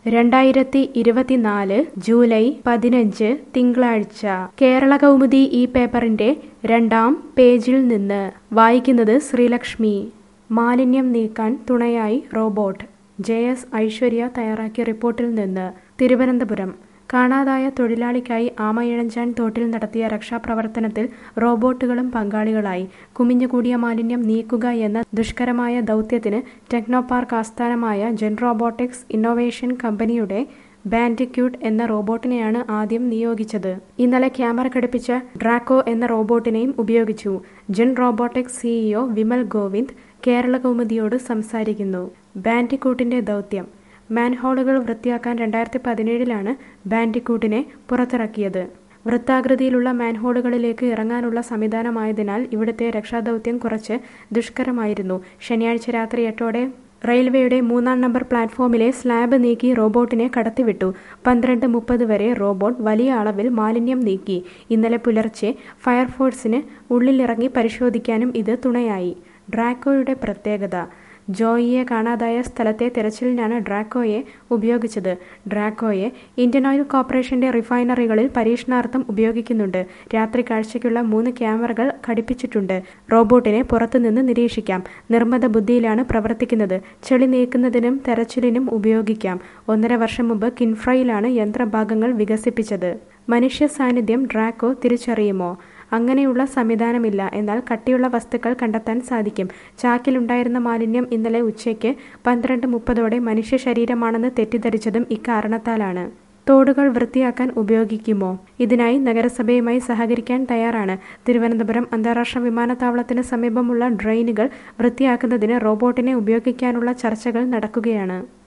രണ്ടായിരത്തി ഇരുപത്തിനാല് ജൂലൈ പതിനഞ്ച് തിങ്കളാഴ്ച കേരള കൗമുദി ഈ പേപ്പറിന്റെ രണ്ടാം പേജിൽ നിന്ന് വായിക്കുന്നത് ശ്രീലക്ഷ്മി മാലിന്യം നീക്കാൻ തുണയായി റോബോട്ട് ജെ എസ് ഐശ്വര്യ തയ്യാറാക്കിയ റിപ്പോർട്ടിൽ നിന്ന് തിരുവനന്തപുരം കാണാതായ തൊഴിലാളിക്കായി ആമയിഴഞ്ചാൻ തോട്ടിൽ നടത്തിയ രക്ഷാപ്രവർത്തനത്തിൽ റോബോട്ടുകളും പങ്കാളികളായി കുമിഞ്ഞുകൂടിയ മാലിന്യം നീക്കുക എന്ന ദുഷ്കരമായ ദൗത്യത്തിന് ടെക്നോപാർക്ക് ആസ്ഥാനമായ ജെൻ റോബോട്ടിക്സ് ഇന്നോവേഷൻ കമ്പനിയുടെ ബാൻഡിക്യൂട്ട് എന്ന റോബോട്ടിനെയാണ് ആദ്യം നിയോഗിച്ചത് ഇന്നലെ ക്യാമറ ഘടിപ്പിച്ച ഡ്രാക്കോ എന്ന റോബോട്ടിനെയും ഉപയോഗിച്ചു ജെൻ റോബോട്ടിക്സ് സിഇഒ വിമൽ ഗോവിന്ദ് കേരള കൗമുദിയോട് സംസാരിക്കുന്നു ബാൻഡിക്യൂട്ടിന്റെ ദൗത്യം മാൻഹോളുകൾ വൃത്തിയാക്കാൻ രണ്ടായിരത്തി പതിനേഴിലാണ് ബാൻഡിക്കൂട്ടിനെ പുറത്തിറക്കിയത് വൃത്താകൃതിയിലുള്ള മാൻഹോളുകളിലേക്ക് ഇറങ്ങാനുള്ള സംവിധാനമായതിനാൽ ഇവിടുത്തെ രക്ഷാദൗത്യം കുറച്ച് ദുഷ്കരമായിരുന്നു ശനിയാഴ്ച രാത്രി എട്ടോടെ റെയിൽവേയുടെ മൂന്നാം നമ്പർ പ്ലാറ്റ്ഫോമിലെ സ്ലാബ് നീക്കി റോബോട്ടിനെ കടത്തിവിട്ടു പന്ത്രണ്ട് മുപ്പത് വരെ റോബോട്ട് വലിയ അളവിൽ മാലിന്യം നീക്കി ഇന്നലെ പുലർച്ചെ ഫയർഫോഴ്സിന് ഉള്ളിലിറങ്ങി പരിശോധിക്കാനും ഇത് തുണയായി ഡ്രാക്കോയുടെ പ്രത്യേകത ജോയിയെ കാണാതായ സ്ഥലത്തെ തെരച്ചിലിനാണ് ഡ്രാക്കോയെ ഉപയോഗിച്ചത് ഡ്രാക്കോയെ ഇന്ത്യൻ ഓയിൽ കോർപ്പറേഷന്റെ റിഫൈനറികളിൽ പരീക്ഷണാർത്ഥം ഉപയോഗിക്കുന്നുണ്ട് രാത്രി കാഴ്ചയ്ക്കുള്ള മൂന്ന് ക്യാമറകൾ ഘടിപ്പിച്ചിട്ടുണ്ട് റോബോട്ടിനെ പുറത്തുനിന്ന് നിരീക്ഷിക്കാം നിർമ്മത ബുദ്ധിയിലാണ് പ്രവർത്തിക്കുന്നത് ചെളി നീക്കുന്നതിനും തെരച്ചിലിനും ഉപയോഗിക്കാം ഒന്നര വർഷം മുമ്പ് കിൻഫ്രയിലാണ് യന്ത്രഭാഗങ്ങൾ വികസിപ്പിച്ചത് മനുഷ്യ സാന്നിധ്യം ഡ്രാക്കോ തിരിച്ചറിയുമോ അങ്ങനെയുള്ള സംവിധാനമില്ല എന്നാൽ കട്ടിയുള്ള വസ്തുക്കൾ കണ്ടെത്താൻ സാധിക്കും ചാക്കിലുണ്ടായിരുന്ന മാലിന്യം ഇന്നലെ ഉച്ചയ്ക്ക് പന്ത്രണ്ട് മുപ്പതോടെ മനുഷ്യ ശരീരമാണെന്ന് തെറ്റിദ്ധരിച്ചതും ഇക്കാരണത്താലാണ് തോടുകൾ വൃത്തിയാക്കാൻ ഉപയോഗിക്കുമോ ഇതിനായി നഗരസഭയുമായി സഹകരിക്കാൻ തയ്യാറാണ് തിരുവനന്തപുരം അന്താരാഷ്ട്ര വിമാനത്താവളത്തിന് സമീപമുള്ള ഡ്രെയിനുകൾ വൃത്തിയാക്കുന്നതിന് റോബോട്ടിനെ ഉപയോഗിക്കാനുള്ള ചർച്ചകൾ നടക്കുകയാണ്